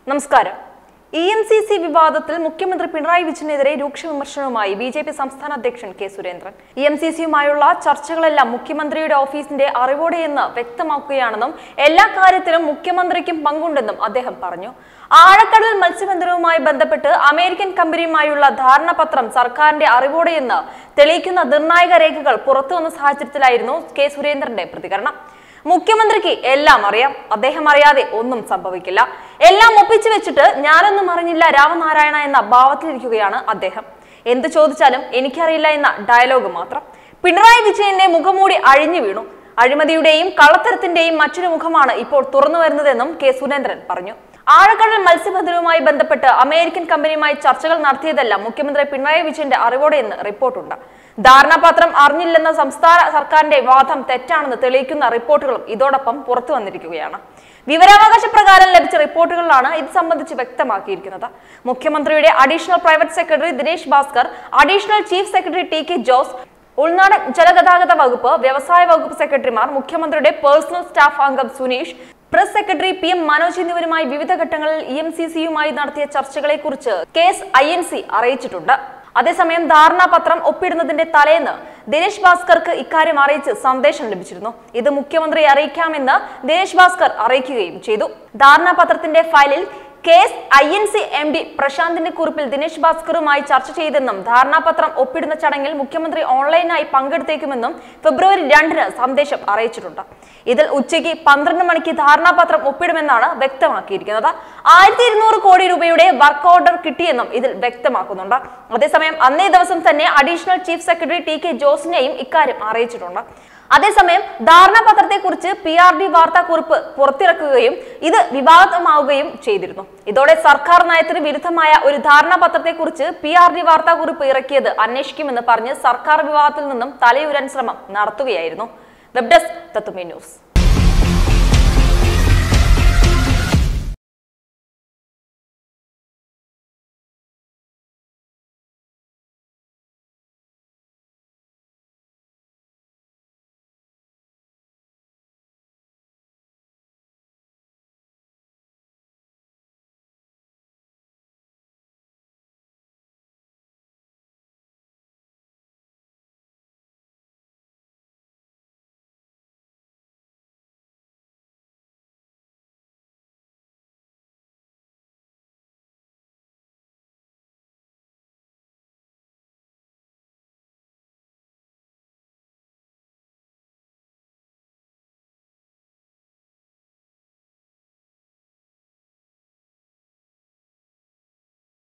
നമസ്കാരം E M C C വിവാദത്തിൽ മുഖ്യമന്ത്രി പിണറായി വിജയനെതിരെ രൂക്ഷ വിമർശനവുമായി ബി ജെ പി സംസ്ഥാന അധ്യക്ഷൻ K Surendran E M C സിയുമായുള്ള ചർച്ചകളെല്ലാം മുഖ്യമന്ത്രിയുടെ ഓഫീസിന്റെ അറിവോടെയെന്ന് വ്യക്തമാക്കുകയാണെന്നും എല്ലാ കാര്യത്തിലും മുഖ്യമന്ത്രിക്കും പങ്കുണ്ടെന്നും അദ്ദേഹം പറഞ്ഞു ആഴക്കടൽ മത്സ്യബന്ധനവുമായി ബന്ധപ്പെട്ട് അമേരിക്കൻ കമ്പനിയുമായുള്ള ധാരണാപത്രം സർക്കാരിന്റെ അറിവോടെയെന്ന് തെളിയിക്കുന്ന നിർണായക രേഖകൾ പുറത്തുവന്ന സാഹചര്യത്തിലായിരുന്നു കെ സുരേന്ദ്രന്റെ പ്രതികരണം മുഖ്യമന്ത്രിക്ക് എല്ലാം അറിയാം അദ്ദേഹം അറിയാതെ ഒന്നും സംഭവിക്കില്ല എല്ലാം ഒപ്പിച്ചു വെച്ചിട്ട് ഞാനൊന്നും അറിഞ്ഞില്ല രാമനാരായണ എന്ന ഭാവത്തിലിരിക്കുകയാണ് അദ്ദേഹം എന്ത് ചോദിച്ചാലും എനിക്കറിയില്ല എന്ന ഡയലോഗ് മാത്രം പിണറായി വിജയന്റെ മുഖംമൂടി അഴിഞ്ഞു വീണു അഴിമതിയുടെയും കള്ളത്തരത്തിന്റെയും മറ്റൊരു മുഖമാണ് ഇപ്പോൾ തുറന്നു വരുന്നതെന്നും കെ സുരേന്ദ്രൻ പറഞ്ഞു ആഴക്കടൽ മത്സ്യബന്ധനവുമായി ബന്ധപ്പെട്ട് അമേരിക്കൻ കമ്പനിയുമായി ചർച്ചകൾ നടത്തിയതെല്ലാം മുഖ്യമന്ത്രി പിണറായി വിജയന്റെ അറിവോടെയെന്ന് റിപ്പോർട്ടുണ്ട് ധാരണാപത്രം അറിഞ്ഞില്ലെന്ന സംസ്ഥാന സർക്കാരിന്റെ വാദം തെറ്റാണെന്ന് തെളിയിക്കുന്ന റിപ്പോർട്ടുകളും ഇതോടൊപ്പം പുറത്തു വന്നിരിക്കുകയാണ് വിവരാവകാശ പ്രകാരം ലഭിച്ച റിപ്പോർട്ടുകളിലാണ് ഇത് സംബന്ധിച്ച് വ്യക്തമാക്കിയിരിക്കുന്നത് മുഖ്യമന്ത്രിയുടെ additional private secretary Dinesh Bhaskar additional chief secretary T K Jose ഉൾനാടൻ ജലഗതാഗത വകുപ്പ് വ്യവസായ വകുപ്പ് സെക്രട്ടറിമാർ മുഖ്യമന്ത്രിയുടെ പേഴ്സണൽ സ്റ്റാഫ് അംഗം Suneesh press secretary P M Manoj എന്നിവരുമായി വിവിധ ഘട്ടങ്ങളിൽ ഇ എം സി സിയുമായി നടത്തിയ ചർച്ചകളെക്കുറിച്ച് കേസ് ഐ എൻ സി അറിയിച്ചിട്ടുണ്ട് അതേസമയം ധാരണാപത്രം ഒപ്പിടുന്നതിന്റെ തലേന്ന് ദിനേശ് ഭാസ്കർക്ക് ഇക്കാര്യം അറിയിച്ച് സന്ദേശം ലഭിച്ചിരുന്നു ഇത് മുഖ്യമന്ത്രിയെ അറിയിക്കാമെന്ന് ദിനേശ് ഭാസ്കർ അറിയിക്കുകയും ചെയ്തു ധാരണാപത്രത്തിന്റെ ഫയലിൽ KS I N C M D പ്രശാന്തിന്റെ കുറിപ്പിൽ ദിനേശ് ഭാസ്കറുമായി ചർച്ച ചെയ്തെന്നും ധാരണാപത്രം ഒപ്പിടുന്ന ചടങ്ങിൽ മുഖ്യമന്ത്രി ഓൺലൈനായി പങ്കെടുത്തേക്കുമെന്നും ഫെബ്രുവരി രണ്ടിന് സന്ദേശം അറിയിച്ചിട്ടുണ്ട് ഇതിൽ ഉച്ചയ്ക്ക് പന്ത്രണ്ട് മണിക്ക് ധാരണാപത്രം ഒപ്പിടുമെന്നാണ് വ്യക്തമാക്കിയിരിക്കുന്നത് ആയിരത്തി ഇരുന്നൂറ് കോടി രൂപയുടെ വർക്ക് ഓർഡർ കിട്ടിയെന്നും ഇതിൽ വ്യക്തമാക്കുന്നുണ്ട് അതേസമയം അന്നേ ദിവസം തന്നെ additional chief secretary T K ജോസിനെയും ഇക്കാര്യം അറിയിച്ചിട്ടുണ്ട് അതേസമയം ധാരണാപത്രത്തെക്കുറിച്ച് പി ആർ ഡി വാർത്താക്കുറിപ്പ് പുറത്തിറക്കുകയും ഇത് വിവാദമാവുകയും ചെയ്തിരുന്നു ഇതോടെ സർക്കാർ നയത്തിന് വിരുദ്ധമായ ഒരു ധാരണാപത്രത്തെക്കുറിച്ച് പി ആർ ഡി വാർത്താക്കുറിപ്പ് ഇറക്കിയത് അന്വേഷിക്കുമെന്ന് പറഞ്ഞ് സർക്കാർ വിവാദത്തിൽ നിന്നും തലയുരാൻ ശ്രമം നടത്തുകയായിരുന്നു വെബ് ഡെസ്ക് തത്തുമി ന്യൂസ്